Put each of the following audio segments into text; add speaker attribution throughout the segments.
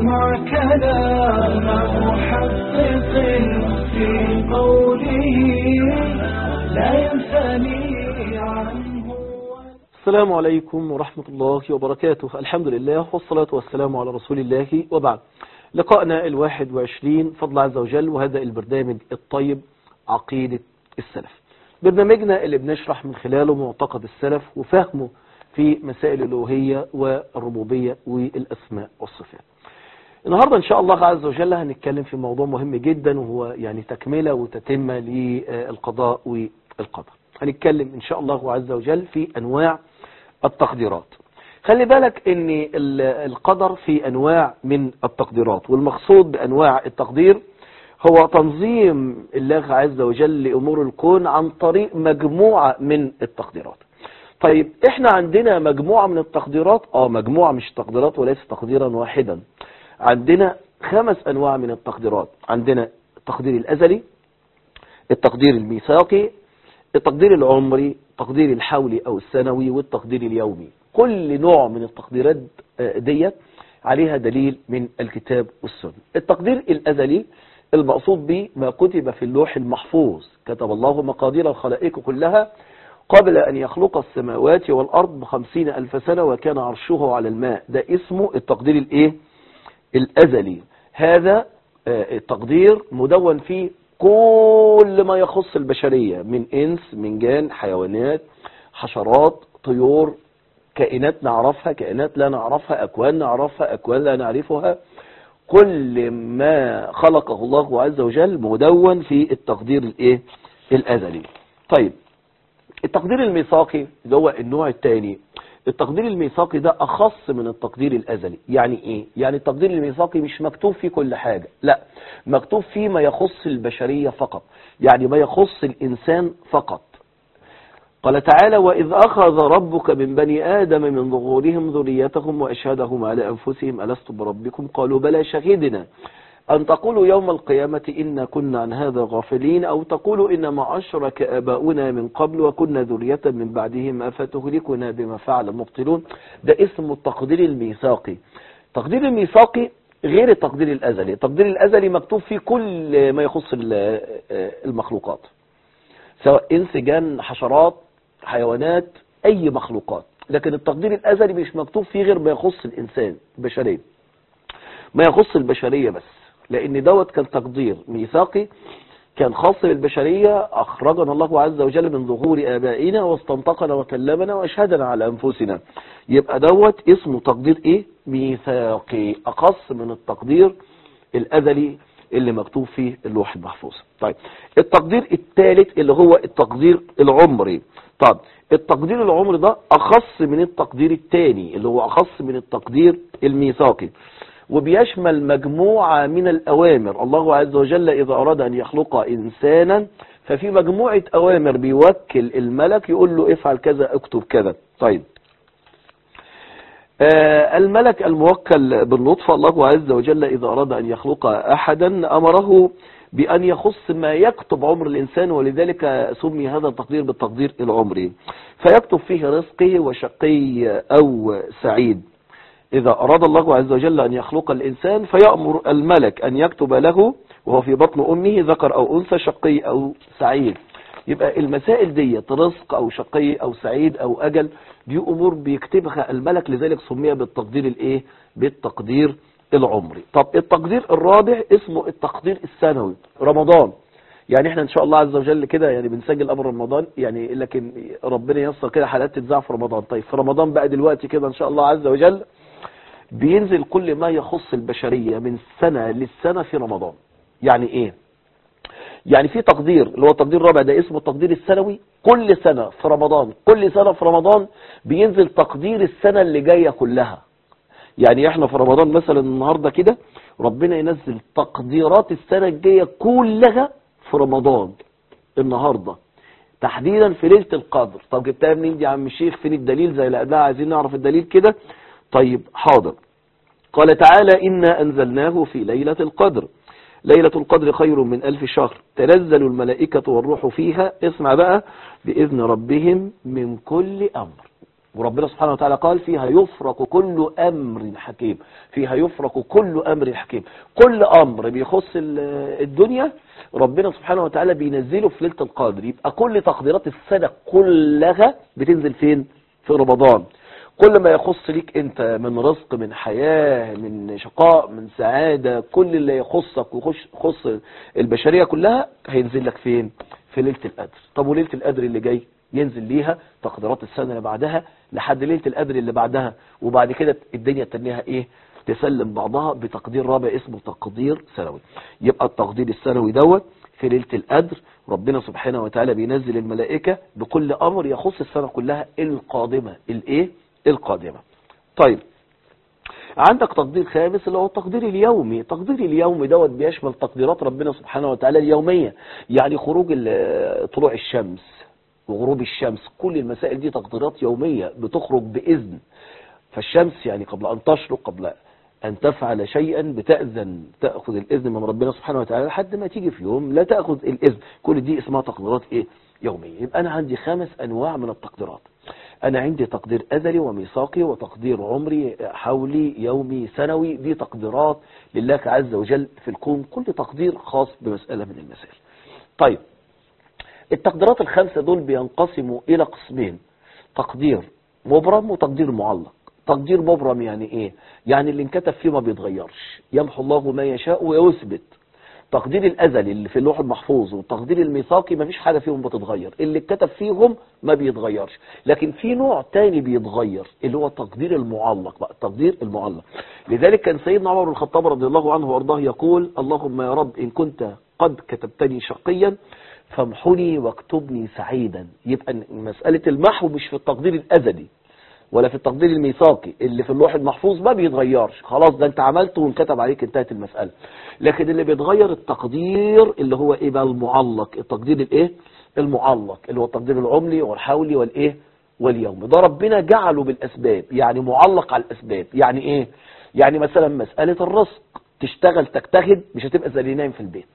Speaker 1: اسمع كلام محقق في قوله لا ينثني عنه
Speaker 2: السلام عليكم ورحمة الله وبركاته الحمد لله والصلاة والسلام على رسول الله وبعد لقائنا الواحد وعشرين فضل عز وجل وهذا البرنامج الطيب عقيدة السلف برنامجنا اللي بنشرح من خلاله معتقد السلف وفهمه في مسائل الألوهية والربوبية والأسماء والصفات النهاردة إن شاء الله عز وجل هنتكلم في موضوع مهم جدا وهو يعني تكملة وتتمة للقضاء والقدر هنتكلم إن شاء الله عز وجل في أنواع التقديرات خلي بالك ان ال- القدر في انواع من التقديرات والمقصود بانواع التقدير هو تنظيم الله عز وجل لامور الكون عن طريق مجموعة من التقديرات طيب احنا عندنا مجموعة من التقديرات اه مجموعة مش تقديرات وليس تقديرا واحدا عندنا خمس انواع من التقديرات عندنا التقدير الازلي التقدير الميثاقي التقدير العمري التقدير الحولي او السنوي والتقدير اليومي كل نوع من التقديرات آه، ديت عليها دليل من الكتاب والسنة التقدير الازلي المقصود به ما كتب في اللوح المحفوظ كتب الله مقادير الخلائق كلها قبل أن يخلق السماوات والأرض بخمسين ألف سنة وكان عرشه على الماء ده اسمه التقدير الإيه؟ الأزلي هذا آه، التقدير مدون فيه كل ما يخص البشرية من إنس من جان حيوانات حشرات طيور كائنات نعرفها كائنات لا نعرفها أكوان نعرفها أكوان لا نعرفها كل ما خلقه الله عز وجل مدون في التقدير الايه الازلي طيب التقدير الميثاقي اللي هو النوع الثاني التقدير الميثاقي ده اخص من التقدير الازلي يعني ايه يعني التقدير الميثاقي مش مكتوب فيه كل حاجة لا مكتوب فيه ما يخص البشرية فقط يعني ما يخص الانسان فقط قال تعالى وإذ أخذ ربك من بني آدم من ظهورهم ذريتهم وأشهدهم على أنفسهم ألست بربكم قالوا بلى شهدنا أن تقولوا يوم القيامة إنا كنا عن هذا غافلين أو تقولوا إنما أشرك آباؤنا من قبل وكنا ذرية من بعدهم أفتهلكنا بما فعل المبطلون ده اسمه التقدير الميثاقي التقدير الميثاقي غير التقدير الأزلي التقدير الأزلي مكتوب فيه كل ما يخص ال- المخلوقات سواء انس جان حشرات حيوانات اي مخلوقات لكن التقدير الازلي مش مكتوب فيه غير ما يخص الانسان البشريه ما يخص البشريه بس لان دوت كان تقدير ميثاقي كان خاص بالبشريه اخرجنا الله عز وجل من ظهور ابائنا واستنطقنا وكلمنا واشهدنا على انفسنا يبقى دوت اسمه تقدير ايه ميثاقي اخص من التقدير الازلي اللي مكتوب فيه اللوح المحفوظ طيب التقدير الثالث اللي هو التقدير العمري طب التقدير العمري ده اخص من التقدير الثاني اللي هو اخص من التقدير الميثاقي وبيشمل مجموعة من الأوامر الله عز وجل إذا أراد أن يخلق إنسانا ففي مجموعة أوامر بيوكل الملك يقول له افعل كذا اكتب كذا طيب آه، الملك الموكل باللطف الله عز وجل إذا أراد أن يخلق أحدا أمره بأن يخص ما يكتب عمر الإنسان ولذلك سمي هذا التقدير بالتقدير العمري فيكتب فيه رزقه وشقي أو سعيد إذا أراد الله عز وجل أن يخلق الإنسان فيأمر الملك أن يكتب له وهو في بطن أمه ذكر أو أنثى شقي أو سعيد يبقى المسائل دي رزق أو شقي أو سعيد أو أجل دي أمور بيكتبها الملك لذلك سمي بالتقدير الإيه بالتقدير العمري طب التقدير الرابع اسمه التقدير السنوي رمضان يعني احنا ان شاء الله عز وجل كده يعني بنسجل امر رمضان يعني لكن ربنا ييسر كده حلقات تتذاع في رمضان طيب في رمضان بقى دلوقتي كده ان شاء الله عز وجل بينزل كل ما يخص البشرية من سنة للسنة في رمضان يعني ايه يعني في تقدير اللي هو التقدير الرابع ده اسمه التقدير السنوي كل سنة في رمضان كل سنة في رمضان بينزل تقدير السنة اللي جاية كلها يعني احنا في رمضان مثلا النهاردة كده ربنا ينزل تقديرات السنة الجاية كلها في رمضان النهاردة تحديدا في ليلة القدر طب جبتها منين دي يا عم الشيخ فين الدليل زي اللي قبلها عايزين نعرف الدليل كده طيب حاضر قال تعالى إنا أنزلناه في ليلة القدر ليلة القدر خير من ألف شهر تنزل الملائكة والروح فيها اسمع بقى بإذن ربهم من كل أمر وربنا سبحانه وتعالى قال فيها يفرق كل أمر حكيم فيها يفرق كل أمر حكيم كل أمر بيخص ال- الدنيا ربنا سبحانه وتعالى بينزله في ليلة القدر يبقى كل تقديرات السنة كلها بتنزل فين في رمضان كل ما يخص ليك انت من رزق من حياة من شقاء من سعادة كل اللي يخصك ويخص البشرية كلها هينزل لك فين في ليلة القدر طب وليلة القدر اللي جاي ينزل ليها تقديرات السنة اللي بعدها لحد ليلة القدر اللي بعدها وبعد كده الدنيا تنيها ايه تسلم بعضها بتقدير رابع اسمه تقدير سنوي يبقى التقدير السنوي دوت في ليلة القدر ربنا سبحانه وتعالى بينزل الملائكة بكل أمر يخص السنة كلها القادمة الايه القادمة طيب عندك تقدير خامس اللي هو التقدير اليومي التقدير اليومي دوت بيشمل تقديرات ربنا سبحانه وتعالى اليومية يعني خروج ال- طلوع الشمس وغروب الشمس كل المسائل دي تقديرات يومية بتخرج بإذن فالشمس يعني قبل أن تشرق قبل أن تفعل شيئا بتأذن تأخذ الإذن من ربنا سبحانه وتعالى لحد ما تيجي في يوم لا تأخذ الإذن كل دي اسمها تقديرات إيه يومية يبقى أنا عندي خمس أنواع من التقديرات أنا عندي تقدير أزلي وميثاقي وتقدير عمري حولي يومي سنوي دي تقديرات لله عز وجل في الكون كل تقدير خاص بمسألة من المسائل طيب التقديرات الخمسة دول بينقسموا إلى قسمين تقدير مبرم وتقدير معلق تقدير مبرم يعني ايه يعني اللي انكتب فيه ما بيتغيرش يمحو الله ما يشاء ويثبت تقدير الازلي اللي في اللوح المحفوظ والتقدير الميثاقي ما فيش حاجه فيهم بتتغير اللي اتكتب فيهم ما بيتغيرش لكن في نوع تاني بيتغير اللي هو التقدير المعلق بقى التقدير المعلق لذلك كان سيدنا عمر بن الخطاب رضي الله عنه وارضاه يقول اللهم يا رب ان كنت قد كتبتني شقيا فامحني واكتبني سعيدا يبقى مساله المحو مش في التقدير الازلي ولا في التقدير الميثاقي اللي في اللوح المحفوظ ما بيتغيرش خلاص ده انت عملته وانكتب عليك انتهت المسألة لكن اللي بيتغير التقدير اللي هو ايه بقى المعلق التقدير الايه المعلق اللي هو التقدير العملي والحولي والايه واليومي ده ربنا جعله بالاسباب يعني معلق على الاسباب يعني ايه يعني مثلا مسألة الرزق تشتغل تجتهد مش هتبقى زي اللي نايم في البيت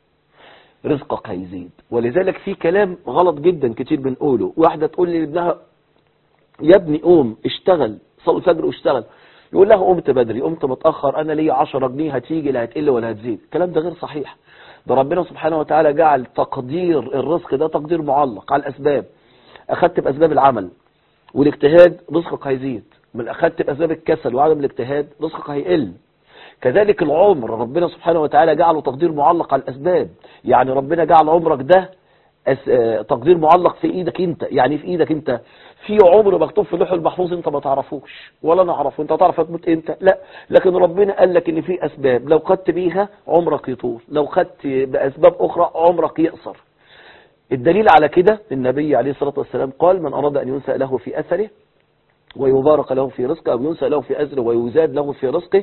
Speaker 2: رزقك هيزيد ولذلك في كلام غلط جدا كتير بنقوله واحدة تقول لي لابنها يا ابني قوم اشتغل صلي الفجر واشتغل يقول لها قمت بدري قمت متأخر انا ليا 10 جنيه هتيجي لا هتقل ولا هتزيد الكلام ده غير صحيح ده ربنا سبحانه وتعالى جعل تقدير الرزق ده تقدير معلق على الاسباب اخدت باسباب العمل والاجتهاد رزقك هيزيد من اخدت باسباب الكسل وعدم الاجتهاد رزقك هيقل كذلك العمر ربنا سبحانه وتعالى جعله تقدير معلق على الاسباب يعني ربنا جعل عمرك ده أس... آه، تقدير معلق في ايدك انت يعني في ايدك انت في عمر مكتوب في اللوح المحفوظ انت ما تعرفوش ولا انا اعرفه انت تعرف هتموت امتى لا لكن ربنا قال لك ان في اسباب لو خدت بيها عمرك يطول لو خدت باسباب اخرى عمرك يقصر الدليل على كده النبي عليه الصلاة والسلام قال من اراد ان ينسى له في اثره ويبارك له في رزقه او ينسى له في اجره ويزاد له في رزقه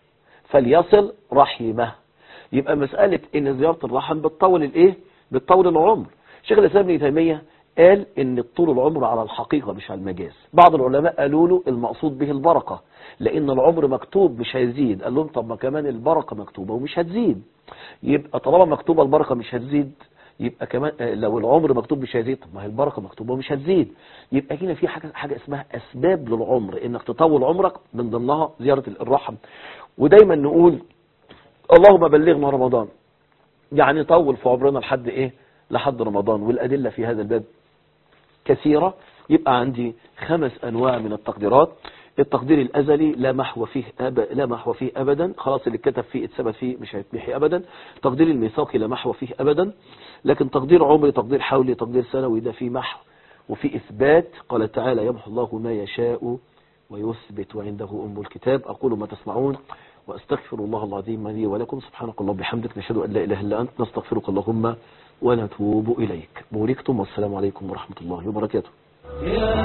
Speaker 2: فليصل رحمه يبقى مسألة ان زيارة الرحم بتطول الايه بتطول العمر شيخ الاسلام ابن تيمية قال ان طول العمر على الحقيقة مش على المجاز بعض العلماء قالوا له المقصود به البركة لان العمر مكتوب مش هيزيد قال لهم طب ما كمان البركة مكتوبة ومش هتزيد يبقى طالما مكتوبة البركة مش هتزيد يبقى كمان آه، لو العمر مكتوب مش هيزيد طب ما هي البركة مكتوبة ومش هتزيد يبقى هنا في حاجة حاجة اسمها اسباب للعمر انك تطول عمرك من ضمنها زيارة الرحم ودايما نقول اللهم بلغنا رمضان يعني طول في عمرنا لحد ايه لحد رمضان والادله في هذا الباب كثيرة يبقى عندي خمس انواع من التقديرات التقدير الازلي لا محو فيه أب... لا محو فيه ابدا خلاص اللي اتكتب فيه اتثبت فيه مش هيتمحي ابدا تقدير الميثاقي لا محو فيه ابدا لكن تقدير عمري تقدير حولي تقدير سنوي ده فيه محو وفي اثبات قال تعالى يمحو الله ما يشاء ويثبت وعنده ام الكتاب اقول ما تسمعون واستغفر الله العظيم لي ولكم سبحانك اللهم وبحمدك نشهد ان لا اله الا انت نستغفرك اللهم ونتوب اليك بوركتم والسلام عليكم ورحمه الله وبركاته
Speaker 1: يا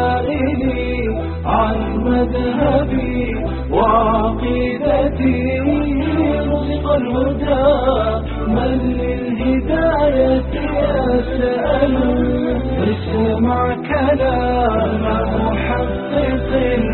Speaker 1: سائلي عن مذهبي وعقيدتي رزق الهدى من للهداية يسأل اسمع كلام محقق